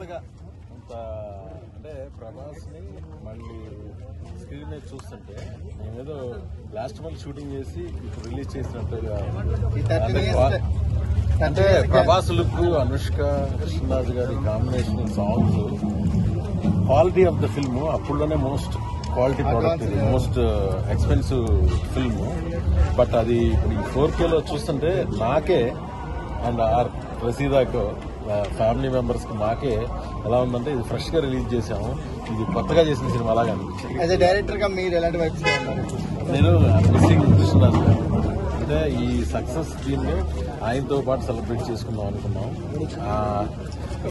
కొత్తగా అంత అంటే ప్రభాస్ ని మళ్ళీ స్క్రీన్ మీద చూస్తుంటే నేనేదో లాస్ట్ మంత్ షూటింగ్ చేసి ఇప్పుడు రిలీజ్ చేసినట్టుగా ఈ 30 అంటే days వా- లో- అంటే ప్రభాస్ లుక్ అనుష్క కృష్ణరాజు గారి combination songs quality of the film అప్పుడులోనే మోస్ట్ క్వాలిటీ ప్రోడక్ట్ ఇది మోస్ట్ ఎక్స్పెన్సివ్ ఫిల్మ్ బట్ అది ఇప్పుడు ఈ ఫోర్ కేలో చూస్తుంటే నాకే అండ్ ఆర్ రసీదాకు ఫ్యామిలీ మెంబర్స్ కి మాకే ఎలా ఉందంటే ఇది ఫ్రెష్ గా రిలీజ్ చేసాము ఇది కొత్తగా చేసిన సినిమా అలాగా అనిపించింది యాజ్ ఎ డైరెక్టర్ గా మీరు ఎలాంటి వైబ్స్ ఉన్నారు నేను మిస్సింగ్ కృష్ణరాజు గారు అంటే ఈ సక్సెస్ దీన్ని ఆయనతో పాటు సెలబ్రేట్ చేసుకుందాం అనుకున్నాం ఆ,